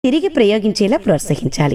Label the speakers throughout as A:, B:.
A: తిరిగి ప్రయోగించేలా ప్రోత్సహించాలి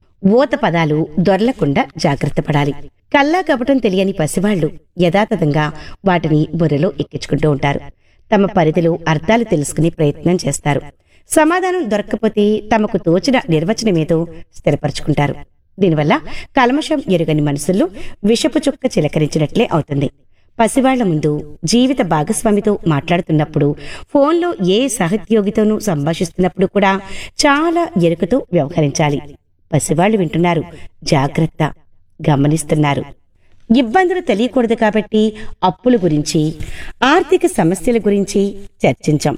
A: ఊత పదాలు దొరలకుండా జాగ్రత్త పడాలి కల్లా కపటం తెలియని పసివాళ్లు యథాతథంగా వాటిని బుర్రలో ఎక్కించుకుంటూ ఉంటారు తమ పరిధిలో అర్థాలు తెలుసుకునే ప్రయత్నం చేస్తారు సమాధానం దొరక్కపోతే తమకు తోచిన నిర్వచనమేదో స్థిరపరుచుకుంటారు దీనివల్ల కల్మషం ఎరుగని మనసుల్లో విషపు చుక్క చిలకరించినట్లే అవుతుంది పసివాళ్ల ముందు జీవిత భాగస్వామితో మాట్లాడుతున్నప్పుడు ఫోన్లో ఏ సహోద్యోగితోనూ సంభాషిస్తున్నప్పుడు కూడా చాలా ఎరుకతో వ్యవహరించాలి పసివాళ్లు వింటున్నారు జాగ్రత్త గమనిస్తున్నారు ఇబ్బందులు తెలియకూడదు కాబట్టి అప్పుల గురించి ఆర్థిక సమస్యల గురించి చర్చించాం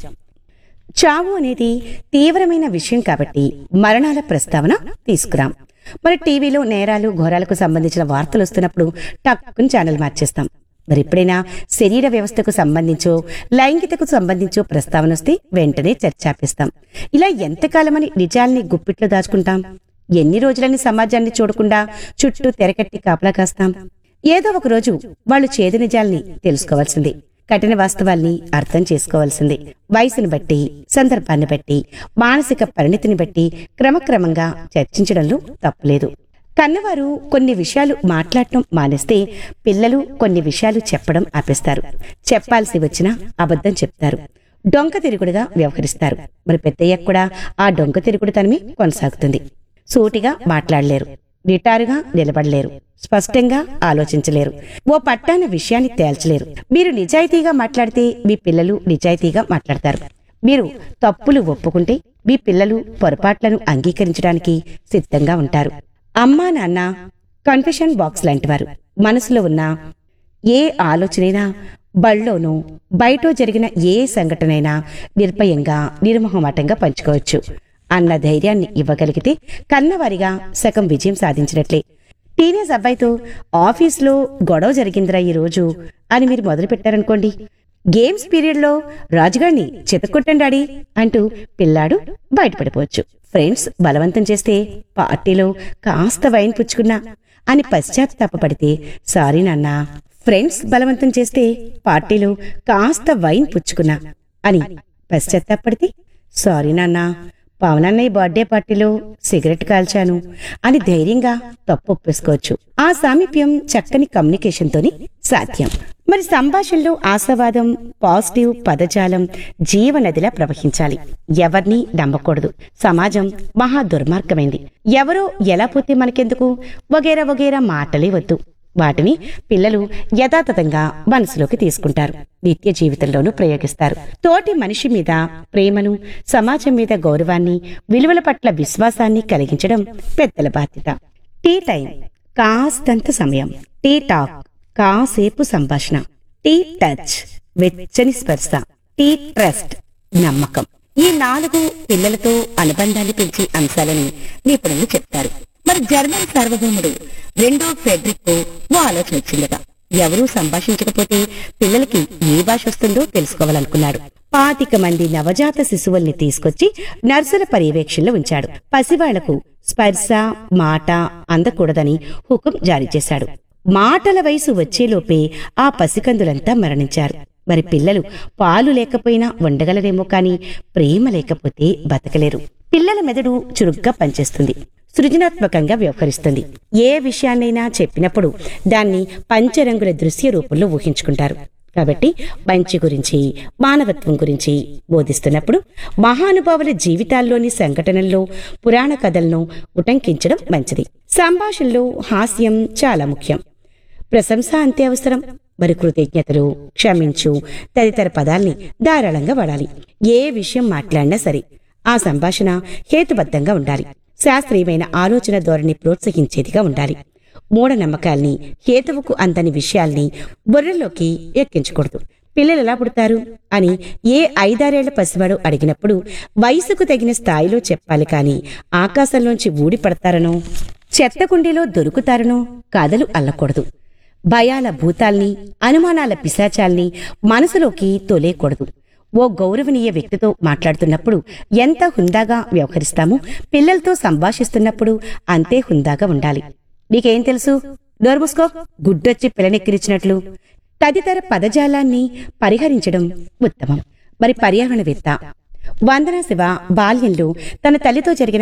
A: చావు అనేది తీవ్రమైన విషయం కాబట్టి మరణాల ప్రస్తావన తీసుకురాం మరి టీవీలో నేరాలు ఘోరాలకు సంబంధించిన వార్తలు వస్తున్నప్పుడు టక్కుని ఛానల్ మార్చేస్తాం మరి ఎప్పుడైనా శరీర వ్యవస్థకు సంబంధించో లైంగికతకు సంబంధించో ప్రస్తావన వస్తే వెంటనే చర్చాపిస్తాం ఇలా ఎంతకాలమని నిజాల్ని గుప్పిట్లో దాచుకుంటాం ఎన్ని రోజులని సమాజాన్ని చూడకుండా చుట్టూ తెరకట్టి కాపలా కాస్తాం ఏదో ఒక రోజు వాళ్ళు చేదు నిజాల్ని తెలుసుకోవాల్సిందే కఠిన వాస్తవాల్ని అర్థం చేసుకోవాల్సిందే వయసుని బట్టి సందర్భాన్ని బట్టి మానసిక పరిణితిని బట్టి క్రమక్రమంగా చర్చించడంలో తప్పులేదు కన్నవారు కొన్ని విషయాలు మాట్లాడటం మానేస్తే పిల్లలు కొన్ని విషయాలు చెప్పడం ఆపేస్తారు చెప్పాల్సి వచ్చినా అబద్ధం చెప్తారు డొంక తిరుగుడుగా వ్యవహరిస్తారు మరి పెద్దయ్యకు కూడా ఆ డొంక తిరుగుడుతనమే కొనసాగుతుంది సూటిగా మాట్లాడలేరు నిటారుగా నిలబడలేరు స్పష్టంగా ఆలోచించలేరు ఓ పట్టాన విషయాన్ని తేల్చలేరు మీరు నిజాయితీగా మాట్లాడితే మీ పిల్లలు నిజాయితీగా మాట్లాడతారు మీరు తప్పులు ఒప్పుకుంటే మీ పిల్లలు పొరపాట్లను అంగీకరించడానికి సిద్ధంగా ఉంటారు అమ్మా నాన్న కన్ఫెషన్ బాక్స్ లాంటివారు మనసులో ఉన్న ఏ ఆలోచనైనా బళ్ళోనూ బయటో జరిగిన ఏ సంఘటనైనా నిర్భయంగా నిర్మోహమాటంగా పంచుకోవచ్చు అన్న ధైర్యాన్ని ఇవ్వగలిగితే కన్నవారిగా సగం విజయం సాధించినట్లే టీనేజ్ అబ్బాయితో ఆఫీస్లో గొడవ జరిగిందిరా ఈ రోజు అని మీరు మొదలు పెట్టారనుకోండి గేమ్స్ పీరియడ్లో రాజుగాడిని చితకొట్టండి డాడీ అంటూ పిల్లాడు బయటపడిపోవచ్చు ఫ్రెండ్స్ బలవంతం చేస్తే పార్టీలో కాస్త వైన్ పుచ్చుకున్నా అని పశ్చాత్తాపపడితే సారీ నాన్న ఫ్రెండ్స్ బలవంతం చేస్తే పార్టీలో కాస్త వైన్ పుచ్చుకున్నా అని పశ్చాత్తాపడితే సారీ నాన్న పవనన్నయ్య బర్త్డే పార్టీలో సిగరెట్ కాల్చాను అని ధైర్యంగా తప్పు ఒప్పేసుకోవచ్చు ఆ సామీప్యం చక్కని కమ్యూనికేషన్తోని సాధ్యం మరి సంభాషణలో ఆశావాదం పాజిటివ్ పదజాలం జీవనదిలా ప్రవహించాలి ఎవరిని నమ్మకూడదు సమాజం మహా దుర్మార్గమైంది ఎవరో ఎలా పోతే మనకెందుకు వగేరా వగేరా మాటలే వద్దు వాటిని పిల్లలు యథాతథంగా మనసులోకి తీసుకుంటారు నిత్య జీవితంలోనూ ప్రయోగిస్తారు తోటి మనిషి మీద ప్రేమను సమాజం మీద గౌరవాన్ని విలువల పట్ల విశ్వాసాన్ని కలిగించడం పెద్దల బాధ్యత టీ టైం కాస్తంత సమయం టీ టాక్ కాసేపు సంభాషణ టీ టచ్ వెచ్చని స్పర్శ టీ ట్రస్ట్ నమ్మకం ఈ నాలుగు పిల్లలతో అనుబంధాన్ని పెంచే అంశాలని నిపుణులు చెప్తారు మరి జర్మన్ సార్వభౌముడు రెండో ఫెడ్రిక్ ఓ ఆలోచన వచ్చిందట ఎవరూ సంభాషించకపోతే పిల్లలకి ఏ భాష వస్తుందో తెలుసుకోవాలనుకున్నాడు పాతిక మంది నవజాత శిశువుల్ని తీసుకొచ్చి నర్సుల పర్యవేక్షణలో ఉంచాడు పసివాళ్లకు స్పర్శ మాట అందకూడదని హుకుం జారీ చేశాడు మాటల వయసు వచ్చేలోపే ఆ పసికందులంతా మరణించారు మరి పిల్లలు పాలు లేకపోయినా ఉండగలరేమో కాని ప్రేమ లేకపోతే బతకలేరు పిల్లల మెదడు చురుగ్గా పనిచేస్తుంది సృజనాత్మకంగా వ్యవహరిస్తుంది ఏ విషయాన్నైనా చెప్పినప్పుడు దాన్ని పంచరంగుల దృశ్య రూపంలో ఊహించుకుంటారు కాబట్టి మంచి గురించి మానవత్వం గురించి బోధిస్తున్నప్పుడు మహానుభావుల జీవితాల్లోని సంఘటనల్లో పురాణ కథలను ఉటంకించడం మంచిది సంభాషణలో హాస్యం చాలా ముఖ్యం ప్రశంస అంతే అవసరం మరి కృతజ్ఞతలు క్షమించు తదితర పదాల్ని ధారాళంగా వాడాలి ఏ విషయం మాట్లాడినా సరే ఆ సంభాషణ హేతుబద్ధంగా ఉండాలి శాస్త్రీయమైన ఆలోచన ధోరణి ప్రోత్సహించేదిగా ఉండాలి మూఢనమ్మకాల్ని హేతువుకు అందని విషయాల్ని బుర్రలోకి ఎక్కించకూడదు పిల్లలు ఎలా పుడతారు అని ఏ ఐదారేళ్ల పసివాడు అడిగినప్పుడు వయసుకు తగిన స్థాయిలో చెప్పాలి కాని ఆకాశంలోంచి ఊడి పడతారనో చెత్తకుండీలో దొరుకుతారనో కథలు అల్లకూడదు భయాల భూతాల్ని అనుమానాల పిశాచాల్ని మనసులోకి తొలేయకూడదు ఓ గౌరవనీయ వ్యక్తితో మాట్లాడుతున్నప్పుడు ఎంత హుందాగా వ్యవహరిస్తామో పిల్లలతో సంభాషిస్తున్నప్పుడు అంతే హుందాగా ఉండాలి నీకేం తెలుసు డోర్ముస్కో గుడ్డొచ్చి పిల్లనెక్కిరించినట్లు తదితర పదజాలాన్ని పరిహరించడం ఉత్తమం మరి పర్యావరణవేత్త వందన శివ బాల్యంలో తన తల్లితో జరిగిన